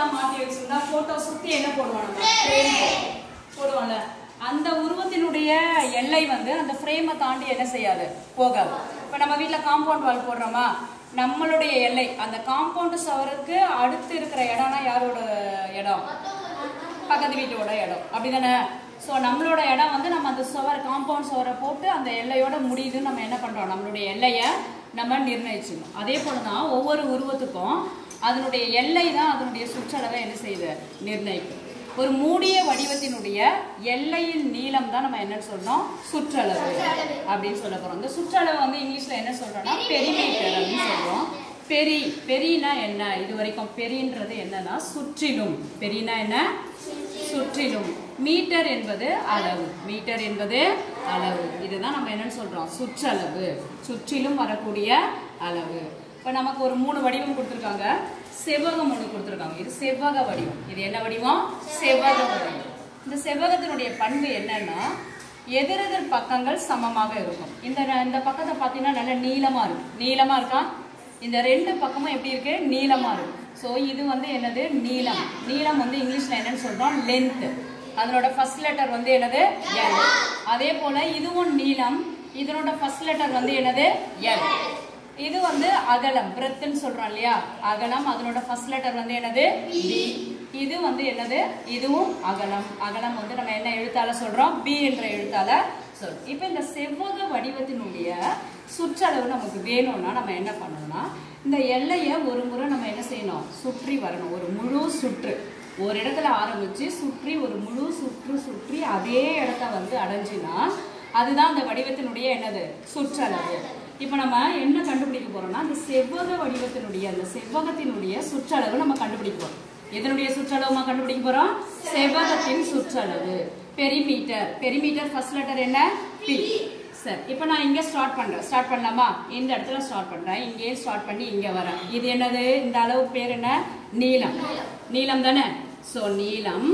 எல்லாம் மாட்டி வச்சிருந்தா போட்டோ சுத்தி என்ன போடுவோம் நம்ம frame போடுவோம்ல அந்த உருவத்தினுடைய எல்லை வந்து அந்த ஃப்ரேமை தாண்டி என்ன செய்யாது போகாது இப்போ நம்ம வீட்டில் காம்பவுண்ட் வால் போடுறோமா நம்மளுடைய எல்லை அந்த காம்பவுண்ட் சவருக்கு அடுத்து இருக்கிற இடம்னா யாரோட இடம் பக்கத்து வீட்டோட இடம் அப்படிதானே ஸோ நம்மளோட இடம் வந்து நம்ம அந்த சுவர் காம்பவுண்ட் சுவரை போட்டு அந்த எல்லையோட முடியுதுன்னு நம்ம என்ன பண்றோம் நம்மளுடைய எல்லையை நம்ம நிர்ணயிச்சிடணும் அதே போல தான் ஒவ்வொரு உருவத்துக்கும் அதனுடைய எல்லை தான் அதனுடைய சுற்றளவை என்ன செய்யுது நிர்ணயிக்கும் ஒரு மூடிய வடிவத்தினுடைய எல்லையின் நீளம் தான் நம்ம என்னன்னு சொல்றோம் சுற்றளவு அப்படின்னு சொல்ல போறோம் இந்த சுற்றளவு வந்து இங்கிலீஷ்ல என்ன சொல்றோம்னா பெரிமீட்டர் அப்படின்னு சொல்றோம் பெரி பெரினா என்ன இது வரைக்கும் பெரின்றது என்னன்னா சுற்றிலும் பெரினா என்ன சுற்றிலும் மீட்டர் என்பது அளவு மீட்டர் என்பது அளவு இதுதான் நம்ம என்னன்னு சொல்றோம் சுற்றளவு சுற்றிலும் வரக்கூடிய அளவு இப்போ நமக்கு ஒரு மூணு வடிவம் கொடுத்துருக்காங்க செவ்வகம் ஒன்று கொடுத்துருக்காங்க இது செவ்வக வடிவம் இது என்ன வடிவம் செவ்வக வடிவம் இந்த செவ்வகத்தினுடைய பண்பு என்னன்னா எதிரெதிர் பக்கங்கள் சமமாக இருக்கும் இந்த இந்த பக்கத்தை பார்த்தீங்கன்னா நல்ல நீளமா இருக்கும் நீளமா இருக்கா இந்த ரெண்டு பக்கமும் எப்படி இருக்கு நீளமா இருக்கு ஸோ இது வந்து என்னது நீளம் நீளம் வந்து இங்கிலீஷ்ல என்னன்னு சொல்றோம் லென்த் அதனோட ஃபர்ஸ்ட் லெட்டர் வந்து என்னது எல் அதே போல இதுவும் நீளம் இதனோட ஃபர்ஸ்ட் லெட்டர் வந்து என்னது எல் இது வந்து அகலம் பிரெத்துன்னு சொல்றோம் இல்லையா அகலம் அதனோட ஃபர்ஸ்ட் லெட்டர் வந்து என்னது பி இது வந்து என்னது இதுவும் அகலம் அகலம் வந்து நம்ம என்ன எழுத்தால சொல்றோம் பி என்ற எழுத்தால சொல்றோம் இப்போ இந்த செவ்வக வடிவத்தினுடைய சுற்றளவு நமக்கு வேணும்னா நம்ம என்ன பண்ணணும்னா இந்த எல்லையை ஒரு முறை நம்ம என்ன செய்யணும் சுற்றி வரணும் ஒரு முழு சுற்று ஒரு இடத்துல ஆரம்பிச்சு சுற்றி ஒரு முழு சுற்று சுற்றி அதே இடத்த வந்து அடைஞ்சினா அதுதான் அந்த வடிவத்தினுடைய என்னது சுற்றளவு இப்போ நம்ம என்ன கண்டுபிடிக்க போறோம்னா அந்த செவ்வக வடிவத்தினுடைய அந்த செவ்வகத்தினுடைய சுற்றளவு நம்ம கண்டுபிடிக்க போறோம் எதனுடைய சுற்றளவுமா கண்டுபிடிக்க போறோம் செவ்வகத்தின் சுற்றளவு பெரிமீட்டர் பெரிமீட்டர் ஃபர்ஸ்ட் லெட்டர் என்ன பி சரி இப்போ நான் இங்க ஸ்டார்ட் பண்றேன் ஸ்டார்ட் பண்ணலாமா இந்த இடத்துல ஸ்டார்ட் பண்றேன் இங்கேயே ஸ்டார்ட் பண்ணி இங்க வரேன் இது என்னது இந்த அளவு பேர் என்ன நீளம் நீளம் தானே ஸோ நீளம்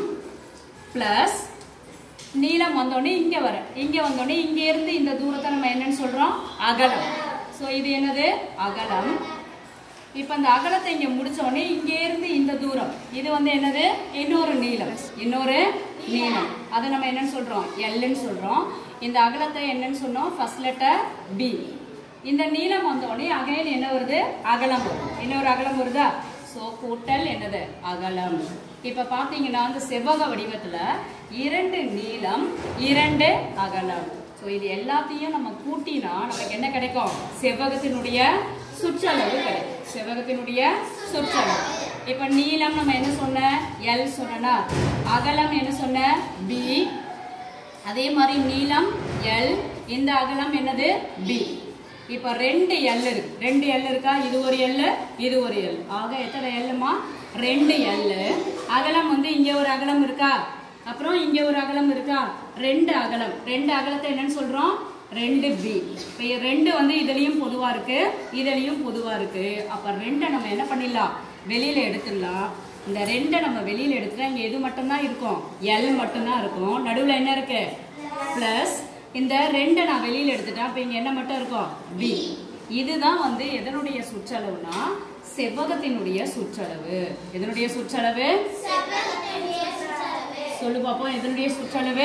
பிளஸ் நீளம் வந்தோடனே இங்க வர இங்க வந்தோடனே இங்க இருந்து இந்த தூரத்தை நம்ம என்னன்னு சொல்றோம் அகலம் ஸோ இது என்னது அகலம் இப்போ இந்த அகலத்தை இங்க முடிச்ச உடனே இங்க இருந்து இந்த தூரம் இது வந்து என்னது இன்னொரு நீளம் இன்னொரு நீளம் அதை நம்ம என்னன்னு சொல்றோம் எல்லுன்னு சொல்றோம் இந்த அகலத்தை என்னன்னு சொன்னோம் ஃபர்ஸ்ட் லெட்டர் பி இந்த நீளம் வந்த உடனே அகைன் என்ன வருது அகலம் வரும் இன்னொரு அகலம் வருதா ஸோ கூட்டல் என்னது அகலம் இப்ப பாத்தீங்கன்னா அந்த செவ்வக வடிவத்துல இரண்டு நீளம் இரண்டு அகலம் ஸோ இது எல்லாத்தையும் நம்ம கூட்டினா நமக்கு என்ன கிடைக்கும் செவ்வகத்தினுடைய சுற்றளவு கிடைக்கும் செவ்வகத்தினுடைய சுற்றளவு இப்ப நீளம் நம்ம என்ன சொன்ன எல் சொன்னா அகலம் என்ன சொன்ன பி அதே மாதிரி நீளம் எல் இந்த அகலம் என்னது பி இப்ப ரெண்டு எல் இருக்கு ரெண்டு எல் இருக்கா இது ஒரு எல் இது ஒரு எல் ஆக எத்தனை எல்லுமா ரெண்டு எல் அகலம் வந்து இங்க ஒரு அகலம் இருக்கா அப்புறம் இங்க ஒரு அகலம் இருக்கா ரெண்டு அகலம் ரெண்டு அகலத்தை என்னன்னு சொல்றோம் ரெண்டு பி இப்போ ரெண்டு வந்து இதுலயும் பொதுவா இருக்கு இதுலயும் பொதுவா இருக்கு அப்ப ரெண்டை நம்ம என்ன பண்ணிடலாம் வெளியில எடுத்துடலாம் இந்த ரெண்டை நம்ம வெளியில எடுத்துட்டா இங்க எது மட்டும்தான் இருக்கும் எல் மட்டும்தான் இருக்கும் நடுவுல என்ன இருக்கு பிளஸ் இந்த ரெண்டை நான் வெளியில எடுத்துட்டேன் அப்ப இங்க என்ன மட்டும் இருக்கும் பி இதுதான் வந்து எதனுடைய சுற்றளவுனா செவ்வகத்தினுடைய சுற்றளவு எதனுடைய சுற்றளவு சொல்லு பாப்போம் எதனுடைய சுற்றளவு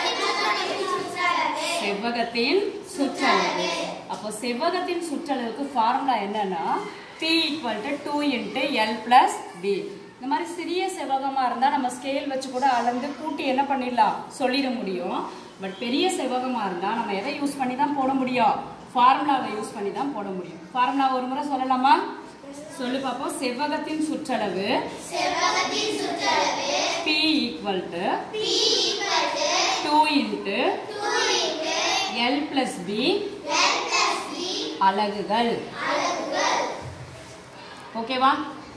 செவ்வகத்தின் சுற்றளவு அப்போ செவ்வகத்தின் சுற்றளவுக்கு ஃபார்முலா என்னன்னா P equal to two into L plus B இந்த மாதிரி சிறிய செவ்வகமாக இருந்தால் நம்ம ஸ்கேல் வச்சு கூட அளந்து கூட்டி என்ன பண்ணிடலாம் சொல்லிட முடியும் பட் பெரிய செவ்வகமாக இருந்தால் நம்ம எதை யூஸ் பண்ணி தான் போட முடியும் ஃபார்முலாவை யூஸ் பண்ணி தான் போட முடியும் ஃபார்முலா ஒரு முறை சொல்லலாமா சொல்லு பார்ப்போம் செவ்வகத்தின் சுற்றளவு P equal to two into L plus B அலகுகள் ஓகேவா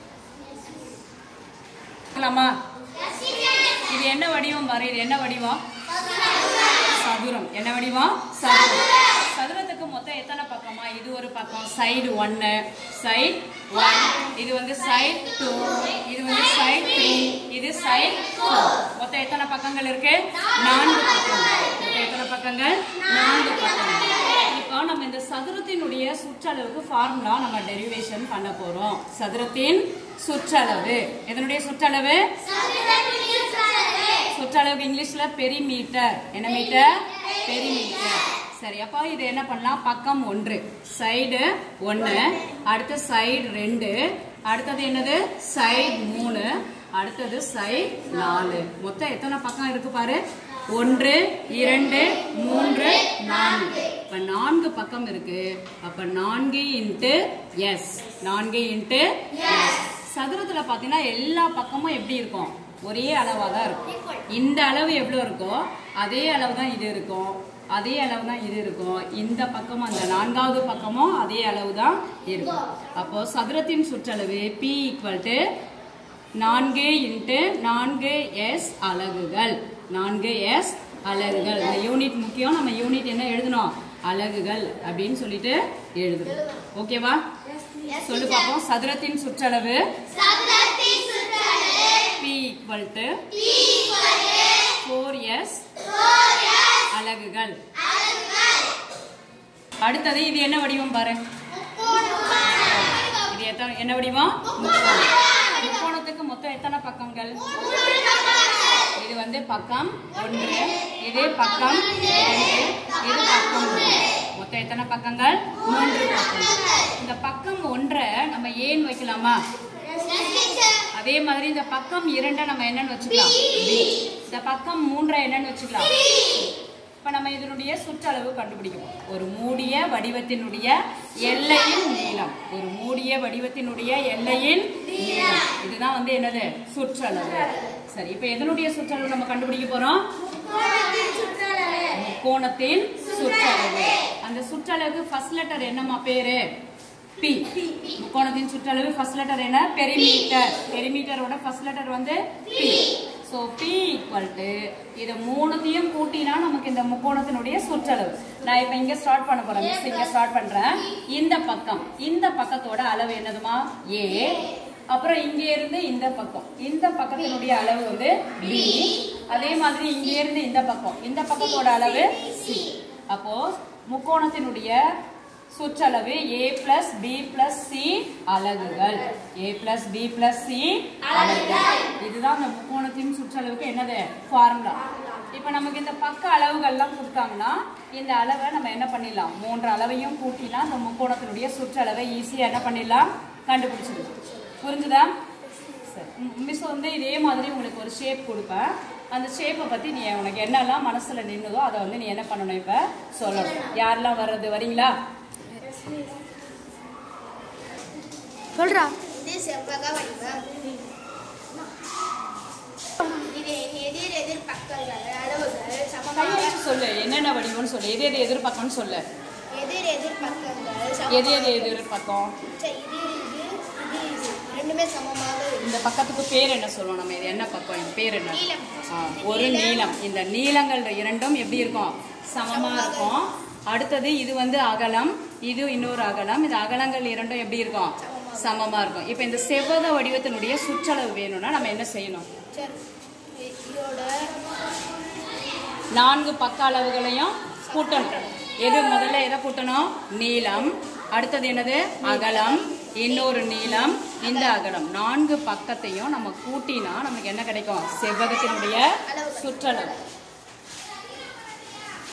பார்க்கலாமா இது என்ன வடிவம் பாரு இது என்ன வடிவம் சதுரம் என்ன வடிவம் சதுரம் சதுரத்துக்கு மொத்தம் எத்தனை பக்கமா இது ஒரு பக்கம் சைடு ஒன்னு சைடு ஒன் இது வந்து சைடு டூ இது வந்து சைடு த்ரீ இது சைடு ஃபோர் மொத்தம் எத்தனை பக்கங்கள் இருக்கு நான்கு பக்கங்கள் மொத்தம் எத்தனை பக்கங்கள் நான்கு பக்கங்கள் இப்போ நம்ம இந்த சதுரத்தினுடைய சுற்றளவுக்கு ஃபார்முலா நம்ம டெரிவேஷன் பண்ண போறோம் சதுரத்தின் சுற்றளவு எதனுடைய சுற்றளவு சுற்றளவுக்கு இங்கிலீஷ்ல பெரிமீட்டர் என்ன மீட்டர் பெரிமீட்டர் சரி அப்போ இது என்ன பண்ணலாம் பக்கம் ஒன்று சைடு ஒன்று அடுத்து சைடு ரெண்டு அடுத்தது என்னது சைடு மூணு அடுத்தது சைடு நாலு மொத்தம் எத்தனை பக்கம் இருக்கு பாரு ஒன்று இரண்டு மூன்று நான்கு இப்ப நான்கு பக்கம் இருக்கு அப்ப நான்கு இன்ட்டு எஸ் நான்கு இன்ட்டு எஸ் சதுரத்துல பாத்தீங்கன்னா எல்லா பக்கமும் எப்படி இருக்கும் ஒரே அளவா தான் இருக்கும் இந்த அளவு எவ்வளவு இருக்கோ அதே அளவு தான் இது இருக்கும் அதே அளவு தான் இது இருக்கும் இந்த பக்கமும் அந்த நான்காவது பக்கமும் அதே அளவு தான் இருக்கும் அப்போ சதுரத்தின் சுற்றளவு பி ஈக்குவல் டு நான்கு இன்ட்டு நான்கு எஸ் அலகுகள் நான்கு எஸ் அலகுகள் இந்த யூனிட் முக்கியம் நம்ம யூனிட் என்ன எழுதணும் அலகுகள் அப்படின்னு சொல்லிட்டு எழுதணும் ஓகேவா சொல்லு பார்ப்போம் சதுரத்தின் சுற்றளவு P equal to four S அலகுகள் அடுத்தது இது என்ன வடிவம் பாரு இது எத்தனை என்ன வடிவம் முக்கோணம். முக்கோணத்துக்கு மொத்தம் எத்தனை பக்கங்கள் இது வந்து பக்கம் ஒன்று இது பக்கம் இரண்டு இது பக்கம் மூன்று. மொத்தம் எத்தனை பக்கங்கள் மூன்று பக்கங்கள் இந்த பக்கம் ஒன்றை நம்ம ஏன் வைக்கலாமா அதே மாதிரி இந்த பக்கம் இரண்டை நம்ம என்னன்னு வச்சுக்கலாம் B. இந்த பக்கம் மூன்றை என்னன்னு வச்சுக்கலாம் இப்ப நம்ம இதனுடைய சுற்றளவு கண்டுபிடிக்கணும் ஒரு மூடிய வடிவத்தினுடைய எல்லையின் நீளம் ஒரு மூடிய வடிவத்தினுடைய எல்லையின் நீளம் இதுதான் வந்து என்னது சுற்றளவு சரி இப்ப எதனுடைய சுற்றளவு நம்ம கண்டுபிடிக்க போறோம் முக்கோணத்தின் சுற்றளவு அந்த சுற்றளவுக்கு ஃபர்ஸ்ட் லெட்டர் என்னம்மா பேரு பி முக்கோணத்தின் சுற்றளவு ஃபர்ஸ்ட் லெட்டர் என்ன பெரிமீட்டர் பெரிமீட்டரோட ஃபர்ஸ்ட் லெட்டர் வந்து P so P equal to இதை மூணுத்தையும் கூட்டினா நமக்கு இந்த முக்கோணத்தினுடைய சுற்றளவு நான் இப்போ இங்கே ஸ்டார்ட் பண்ண போறேன் மிஸ் இங்கே ஸ்டார்ட் பண்றேன் இந்த பக்கம் இந்த பக்கத்தோட அளவு என்னதுமா ஏ அப்புறம் இங்க இருந்து இந்த பக்கம் இந்த பக்கத்தினுடைய அளவு வந்து பி அதே மாதிரி இங்க இருந்து இந்த பக்கம் இந்த பக்கத்தோட அளவு சி அப்போ முக்கோணத்தினுடைய சுற்றளவு a plus B plus C அலகுகள் a plus B plus C அலகுகள் இதுதான் இந்த முக்கோணத்தின் சுற்றளவுக்கு என்னது ஃபார்முலா இப்போ நமக்கு இந்த பக்க அளவுகள்லாம் கொடுத்தாங்கன்னா இந்த அளவை நம்ம என்ன பண்ணிடலாம் மூன்று அளவையும் கூட்டினா இந்த முக்கோணத்தினுடைய சுற்றளவை ஈஸியாக என்ன பண்ணிடலாம் கண்டுபிடிச்சிடலாம் புரிஞ்சுதா சரி மிஸ் வந்து இதே மாதிரி உங்களுக்கு ஒரு ஷேப் கொடுப்பேன் அந்த ஷேப்பை பற்றி நீ உனக்கு என்னெல்லாம் மனசில் நின்னுதோ அதை வந்து நீ என்ன பண்ணணும் இப்போ சொல்லணும் யாரெல்லாம் வர்றது வரீங்களா சொல்றா இது செவ்வக வடிவம் இது எதிர் எதிர் பக்கங்கள் அளவுகள் கை சமமாக வச்சு சொல்லு என்னென்ன வடிவம்னு சொல்லு எது எது எதிர்பக்கம்னு சொல்லு எதிர் எதிர் பக்கங்கள் எது சமமாக எது எதிர்பக்கம் சரி, இது இது இது இது ரெண்டுமே சமமாக இருக்கும். இந்த பக்கத்துக்கு பேர் என்ன சொல்லுவோம் நம்ம இது என்ன பக்கம் இது பேர் என்ன நீளம். ஆ, ஒரு நீளம் இந்த நீளங்கள் இரண்டும் எப்படி இருக்கும் சமமா இருக்கும் அடுத்தது இது வந்து அகலம் இது இன்னொரு அகலம் இந்த அகலங்கள் இரண்டும் எப்படி இருக்கும் சமமா இருக்கும் இப்போ இந்த செவ்வக வடிவத்தினுடைய சுற்றளவு வேணும்னா நம்ம என்ன செய்யணும் சரி இ- இதோட நான்கு பக்க அளவுகளையும் கூட்டணும் எது முதல்ல எதை கூட்டணும் நீளம் அடுத்தது என்னது அகலம் இன்னொரு நீளம் இந்த அகலம் நான்கு பக்கத்தையும் நம்ம கூட்டினா நமக்கு என்ன கிடைக்கும் செவ்வகத்தினுடைய சுற்றளவு